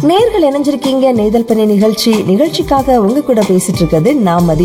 நேர்கள் இணைஞ்சிருக்கீங்க நெய்தல் பண்ணி நிகழ்ச்சி நிகழ்ச்சிக்காக உங்க கூட பேசிட்டு இருக்கிறது நாமதி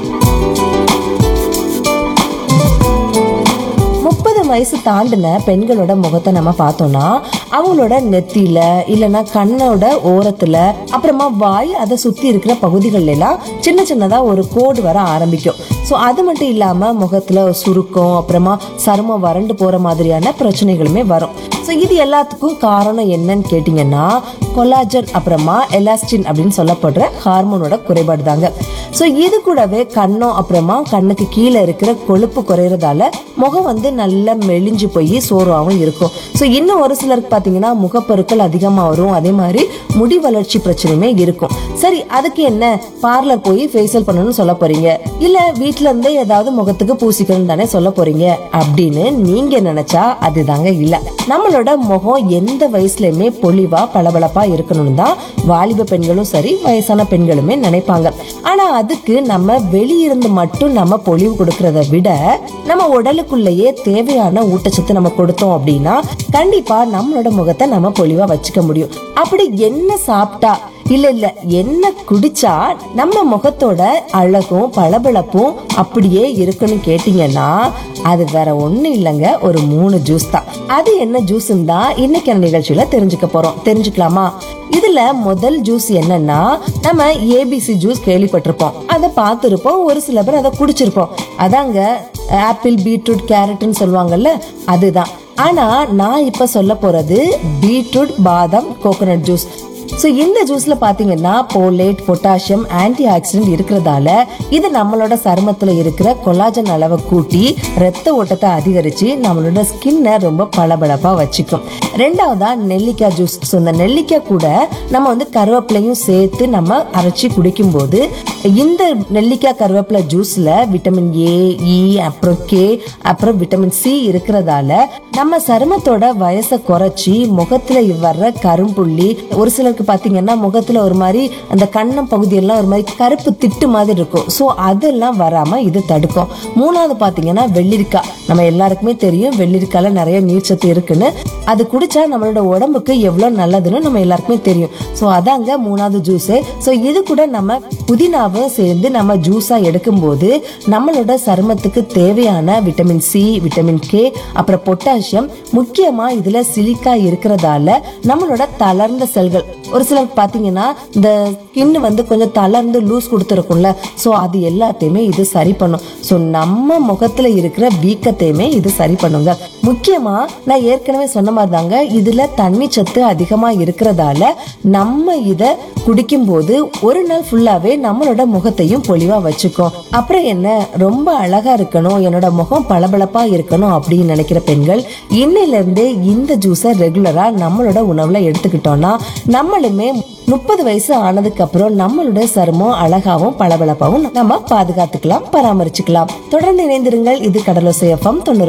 முப்பது வயசு தாண்டின பெண்களோட முகத்தை நம்ம பார்த்தோம்னா அவங்களோட நெத்தியில இல்லைன்னா கண்ணோட ஓரத்துல அப்புறமா வாய் அதை சுத்தி இருக்கிற பகுதிகள்ல எல்லாம் சின்ன சின்னதா ஒரு கோடு வர ஆரம்பிக்கும் ஸோ அது மட்டும் இல்லாம முகத்துல சுருக்கம் அப்புறமா சருமம் வறண்டு போற மாதிரியான பிரச்சனைகளுமே வரும் ஸோ இது எல்லாத்துக்கும் காரணம் என்னன்னு கேட்டிங்கன்னா கொலாஜன் அப்புறமா எலாஸ்டின் அப்படின்னு சொல்லப்படுற ஹார்மோனோட குறைபாடு தாங்க ஸோ இது கூடவே கண்ணம் அப்புறமா கண்ணுக்கு கீழே இருக்கிற கொழுப்பு குறையிறதால முகம் வந்து நல்லா மெலிஞ்சு போய் சோர்வாகவும் இருக்கும் ஸோ இன்னும் ஒரு சிலருக்கு பார்த்தீங்கன்னா முகப்பொருட்கள் அதிகமாக வரும் அதே மாதிரி முடி வளர்ச்சி பிரச்சனையுமே இருக்கும் சரி அதுக்கு என்ன பார்லர் போய் ஃபேஷியல் பண்ணணும்னு சொல்ல போறீங்க இல்ல வீட்ல இருந்தே ஏதாவது முகத்துக்கு பூசிக்கணும் தானே சொல்ல போறீங்க அப்படின்னு நீங்க நினைச்சா அதுதாங்க இல்ல நம்மளோட முகம் எந்த வயசுலயுமே பொலிவா பளபளப்பா இருக்கணும்னு தான் வாலிப பெண்களும் சரி வயசான பெண்களுமே நினைப்பாங்க ஆனா அதுக்கு நம்ம வெளியிருந்து மட்டும் நம்ம பொலிவு கொடுக்கறத விட நம்ம உடலுக்குள்ளேயே தேவையான ஊட்டச்சத்து நம்ம கொடுத்தோம் அப்படின்னா கண்டிப்பா நம்மளோட முகத்தை நம்ம பொலிவா வச்சுக்க முடியும் அப்படி என்ன சாப்பிட்டா இல்ல இல்ல என்ன குடிச்சா நம்ம முகத்தோட அழகும் பளபளப்பும் அப்படியே இருக்குன்னு கேட்டீங்கன்னா அது வேற ஒண்ணும் இல்லைங்க ஒரு மூணு ஜூஸ் தான் அது என்ன ஜூஸ்ன்னு தான் இன்னைக்கான நிகழ்ச்சியில தெரிஞ்சுக்க போறோம் தெரிஞ்சுக்கலாமா இதுல முதல் ஜூஸ் என்னன்னா நம்ம ஏபிசி ஜூஸ் கேள்விப்பட்டிருப்போம் அதை பார்த்துருப்போம் ஒரு சில பேர் அதை குடிச்சிருப்போம் அதாங்க ஆப்பிள் பீட்ரூட் கேரட்னு சொல்லுவாங்கல்ல அதுதான் ஆனா நான் இப்ப சொல்ல போறது பீட்ரூட் பாதாம் கோகோனட் ஜூஸ் ஸோ இந்த ஜூஸ்ல பாத்தீங்கன்னா போலேட் பொட்டாசியம் ஆன்டி ஆக்சிடென்ட் இருக்கிறதால இது நம்மளோட சருமத்துல இருக்கிற கொலாஜன் அளவை கூட்டி ரத்த ஓட்டத்தை அதிகரிச்சு நம்மளோட ஸ்கின்னை ரொம்ப பளபளப்பா வச்சுக்கும் ரெண்டாவதா நெல்லிக்காய் ஜூஸ் ஸோ இந்த நெல்லிக்காய் கூட நம்ம வந்து கருவேப்பிலையும் சேர்த்து நம்ம அரைச்சி குடிக்கும்போது இந்த நெல்லிக்காய் கருவேப்பிலை ஜூஸ்ல விட்டமின் ஏ இ அப்புறம் கே அப்புறம் விட்டமின் சி இருக்கிறதால நம்ம சருமத்தோட வயசை குறைச்சி முகத்துல வர்ற கரும்புள்ளி ஒரு சிலருக்கு பாத்தீங்கன்னா முகத்துல ஒரு மாதிரி அந்த கண்ணம் பகுதியெல்லாம் ஒரு மாதிரி கருப்பு திட்டு மாதிரி இருக்கும் ஸோ அதெல்லாம் வராம இது தடுக்கும் மூணாவது பாத்தீங்கன்னா வெள்ளரிக்காய் நம்ம எல்லாருக்குமே தெரியும் வெள்ளரிக்கால நிறைய நீர்ச்சத்து இருக்குன்னு அது குடிச்சா நம்மளோட உடம்புக்கு எவ்வளவு நல்லதுன்னு நம்ம எல்லாருக்குமே தெரியும் ஸோ அதாங்க மூணாவது ஜூஸு ஸோ இது கூட நம்ம புதினாவும் சேர்ந்து நம்ம ஜூஸா எடுக்கும்போது நம்மளோட சருமத்துக்கு தேவையான விட்டமின் சி விட்டமின் கே அப்புறம் பொட்டாசியம் முக்கியமா இதுல சிலிக்கா இருக்கிறதால நம்மளோட தளர்ந்த செல்கள் ஒரு சிலர் பாத்தீங்கன்னா இந்த ஸ்கின் வந்து கொஞ்சம் தளர்ந்து லூஸ் கொடுத்துருக்கும்ல ஸோ அது எல்லாத்தையுமே இது சரி பண்ணும் ஸோ நம்ம முகத்துல இருக்கிற வீக்கத்தையுமே இது சரி பண்ணுங்க முக்கியமா நான் ஏற்கனவே சொன்ன மாதிரி தாங்க இதுல தண்ணி சத்து அதிகமா இருக்கிறதால நம்ம இத குடிக்கும்போது ஒரு நாள் ஃபுல்லாவே நம்மளோட முகத்தையும் பொலிவா வச்சுக்கும் அப்புறம் என்ன ரொம்ப அழகா இருக்கணும் என்னோட முகம் பளபளப்பா இருக்கணும் அப்படின்னு நினைக்கிற பெண்கள் இன்னையில இருந்தே இந்த ஜூஸை ரெகுலரா நம்மளோட உணவுல எடுத்துக்கிட்டோம்னா நம்மளுமே முப்பது வயசு ஆனதுக்கு அப்புறம் நம்மளோட சருமம் அழகாவும் பளபளப்பாவும் நம்ம பாதுகாத்துக்கலாம் பராமரிச்சுக்கலாம் தொடர்ந்து இணைந்திருங்கள் இது கடலோசை எஃப்எம் தொண்ணூறு